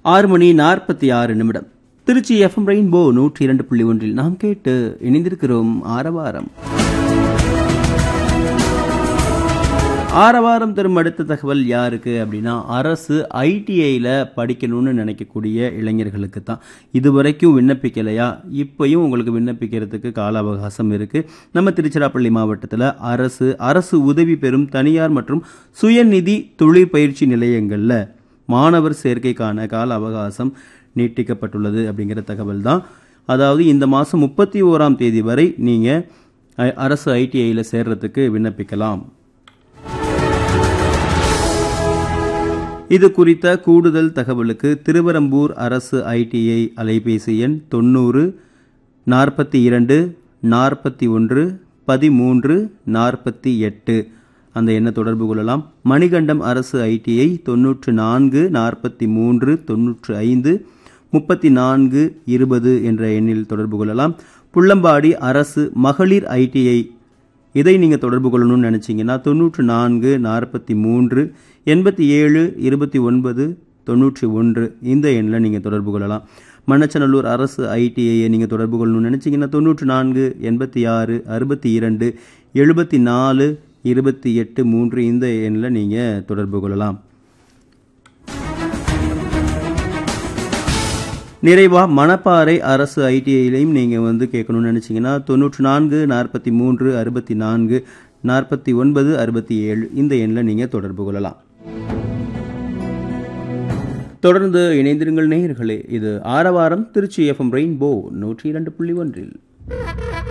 ஆறு மணி நாற்பத்தி ஆறு நிமிடம் திருச்சி எஃப்எம் ரெயின்போ நூற்றி இரண்டு புள்ளி ஒன்றில் நாம் கேட்டு இணைந்திருக்கிறோம் ஆரவாரம் ஆரவாரம் தரும் அடுத்த தகவல் யாருக்கு அப்படின்னா அரசு ஐடிஐயில் படிக்கணும்னு நினைக்கக்கூடிய இளைஞர்களுக்கு தான் இதுவரைக்கும் விண்ணப்பிக்கலையா இப்பயும் உங்களுக்கு விண்ணப்பிக்கிறதுக்கு கால அவகாசம் இருக்கு நம்ம திருச்சிராப்பள்ளி மாவட்டத்தில் அரசு அரசு உதவி பெறும் தனியார் மற்றும் சுயநிதி தொழிற்பயிற்சி நிலையங்களில் மாணவர் சேர்க்கைக்கான கால அவகாசம் நீட்டிக்கப்பட்டுள்ளது அப்படிங்கிற தகவல் தான் அதாவது இந்த மாதம் முப்பத்தி ஓராம் தேதி வரை நீங்கள் அரசு ஐடிஐயில் சேர்றதுக்கு விண்ணப்பிக்கலாம் இது குறித்த கூடுதல் தகவலுக்கு திருவரம்பூர் அரசு ஐடிஐ அலைபேசி எண் தொண்ணூறு நாற்பத்தி இரண்டு நாற்பத்தி ஒன்று பதிமூன்று நாற்பத்தி எட்டு அந்த எண்ணை தொடர்பு கொள்ளலாம் மணிகண்டம் அரசு ஐடிஐ தொன்னூற்று நான்கு நாற்பத்தி மூன்று தொன்னூற்று ஐந்து முப்பத்தி நான்கு இருபது என்ற எண்ணில் தொடர்பு கொள்ளலாம் புள்ளம்பாடி அரசு மகளிர் ஐடிஐ இதை நீங்கள் தொடர்பு கொள்ளணும்னு நினச்சிங்கன்னா தொண்ணூற்று நான்கு நாற்பத்தி மூன்று எண்பத்தி ஏழு இருபத்தி ஒன்பது தொண்ணூற்றி ஒன்று இந்த எண்ணில் நீங்கள் தொடர்பு கொள்ளலாம் மண்ணச்சநல்லூர் அரசு ஐடிஐயை நீங்கள் தொடர்பு கொள்ளணும்னு நினச்சிங்கன்னா தொண்ணூற்று நான்கு எண்பத்தி ஆறு அறுபத்தி இரண்டு எழுபத்தி நாலு இருபத்தி எட்டு மூன்று இந்த எண்ணில் நீங்கள் தொடர்பு கொள்ளலாம் நிறைவா மணப்பாறை அரசு ஐடிஐலையும் நீங்கள் வந்து கேட்கணும்னு நினச்சிங்கன்னா தொண்ணூற்று நான்கு நாற்பத்தி மூன்று அறுபத்தி நான்கு நாற்பத்தி ஒன்பது அறுபத்தி ஏழு இந்த எண்ணில் நீங்கள் தொடர்பு கொள்ளலாம் தொடர்ந்து இணைந்திருங்கள் நேயர்களே இது ஆரவாரம் திருச்சி எஃப்எம் ரெயின்போ நூற்றி இரண்டு புள்ளி ஒன்றில்